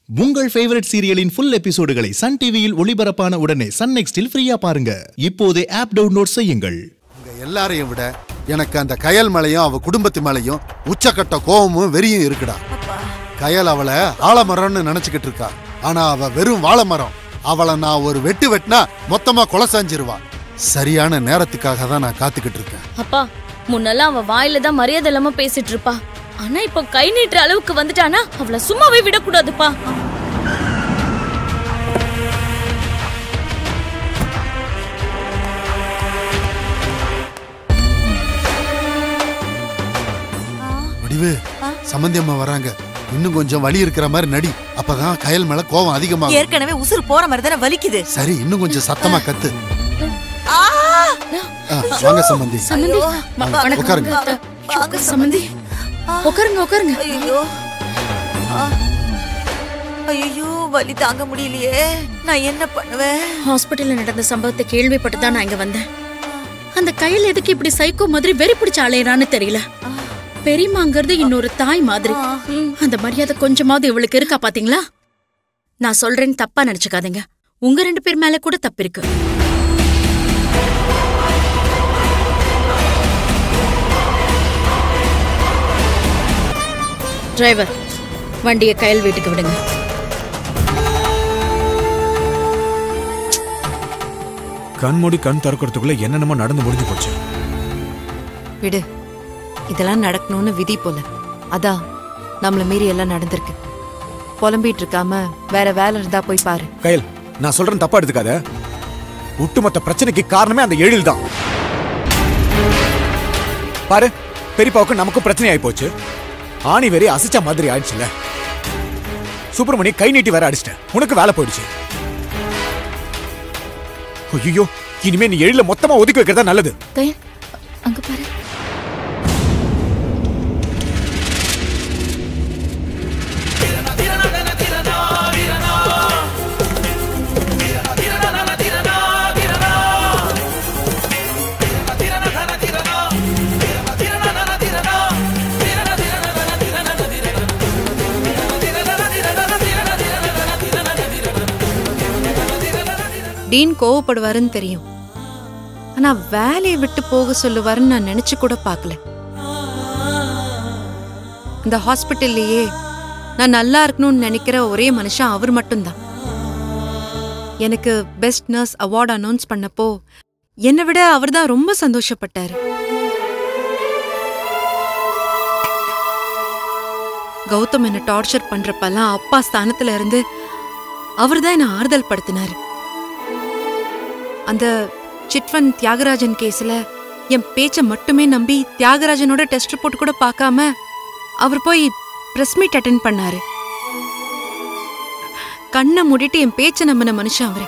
உங்கள் ஃபேவரட் சீரியலின் ஃபுல் எபிசோடுகளை சன் டிவியில் ஒளிபரப்பான உடனே சன் நெக்ஸ்டில் ஃப்ரீயா பாருங்க இப்போதே ஆப் டவுன்லோட் செய்யுங்கள் உங்க எல்லாரையும் விட எனக்கு அந்த கயல் மேலையும் அவ குடும்பத்து மேலையும் உச்சக்கட்ட கோபமும் வெறியும் இருக்குடா கயல் அவளை ஆலமரம்னு நினைச்சுக்கிட்டு இருக்கா ஆனா அவ வெறும் வாழைமரம் அவளை நான் ஒரு வெட்டு வெட்டினா மொத்தமா கொலை செஞ்சிருவா சரியான நேரத்துக்காக தான் நான் காத்துக்கிட்டு இருக்கேன் அப்பா முன்னெல்லாம் அவ வாயில தான் மரியாதை இல்லாம பேசிட்டு இருப்பா ஆனா இப்போ கை நீட்டுற அளவுக்கு வந்துட்டானா அவள சும்மாவே விடக்கூடாதுப்பா முடிவு சம்பந்தி அம்மா வராங்க இன்னும் கொஞ்சம் வலி இருக்கிற மாதிரி நடி அப்பதான் கயல் மேல கோபம் அதிகமாகும் ஏற்கனவே உசுறு போற மாதிரி தானே வலிக்குது சரி இன்னும் கொஞ்சம் சத்தமா கத்து ஆ! ஆ, வாங்க சம்பந்தி சம்மந்தி ஐயோ, ம- வா- வணக்கம். உட்காருங்க. வாங்க சம்மந்தி உட்காருங்க உட்காருங்க ஐயோ ஐயோ வலி தாங்க முடியலையே நான் என்ன பண்ணுவேன் ஹாஸ்பிட்டல்ல நடந்த சம்பவத்தை கேள்விப்பட்டு தான் நான் இங்க வந்தேன் அந்த கையில எதுக்கு இப்படி சைக்கோ மாதிரி வெறி பிடிச்ச அலையறான்னு தெரியல பெரியமாங்கிறது இன்னொரு தாய் மாதிரி அந்த மரியாதை கொஞ்சமாவது இவளுக்கு இருக்கா பாத்தீங்களா நான் சொல்றேன்னு தப்பா நினைச்சுக்காதீங்க உங்க ரெண்டு பேர் மேல கூட தப்பு இருக்கு டிரைவர் வண்டியை கயல் வீட்டுக்கு விடுங்க கண் மூடி கண் திறக்கிறதுக்குள்ள என்னென்னமோ நடந்து முடிஞ்சு போச்சு விடு இதெல்லாம் நடக்கணும்னு விதி போல அதான் நம்மள மீறி எல்லாம் நடந்திருக்கு புலம்பிட்டு இருக்காம வேற வேலை இருந்தா போய் பாரு கயல் நான் சொல்றேன் தப்பா எடுத்துக்காத ஒட்டுமொத்த பிரச்சனைக்கு காரணமே அந்த எழில் தான் பாரு பெரியப்பாவுக்கு நமக்கும் பிரச்சனை ஆயி போச்சு ஆணி வெறி அசைச்ச மாதிரி ஆயிடுச்சுல சுப்பிரமணி கை நீட்டி வேற அடிச்சிட்டேன் உனக்கு வேலை போயிடுச்சு ஐயோ இனிமே நீ எழில மொத்தமா ஒதுக்கி வைக்கிறதா நல்லது கயல் அங்க பாரு டீன் கோவப்படுவாருன்னு தெரியும் ஆனா வேலையை விட்டு போக சொல்லுவாருன்னு நான் நினைச்சு கூட பார்க்கல இந்த ஹாஸ்பிட்டல்லையே நான் நல்லா இருக்கணும்னு நினைக்கிற ஒரே மனுஷன் அவர் மட்டும்தான் எனக்கு பெஸ்ட் நர்ஸ் அவார்ட் அனௌன்ஸ் பண்ணப்போ என்னை விட அவர்தான் ரொம்ப சந்தோஷப்பட்டாரு கௌதம் என்ன டார்ச்சர் பண்றப்பெல்லாம் அப்பா ஸ்தானத்துல இருந்து அவர்தான் என்ன ஆறுதல் படுத்தினாரு அந்த சிட்வன் தியாகராஜன் கேஸ்ல என் பேச்ச மட்டுமே நம்பி தியாகராஜனோட டெஸ்ட் ரிப்போர்ட் கூட பார்க்காம அவர் போய் பிரஸ் மீட் அட்டென்ட் பண்ணாரு கண்ணை மூடிட்டு என் பேச்ச நம்பின மனுஷன் அவரு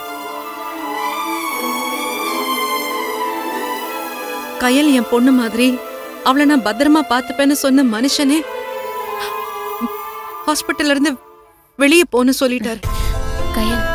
கயல் என் பொண்ணு மாதிரி அவளை நான் பத்திரமா பார்த்துப்பேன்னு சொன்ன மனுஷனே ஹாஸ்பிட்டல்ல இருந்து வெளியே போன்னு சொல்லிட்டாரு கயல்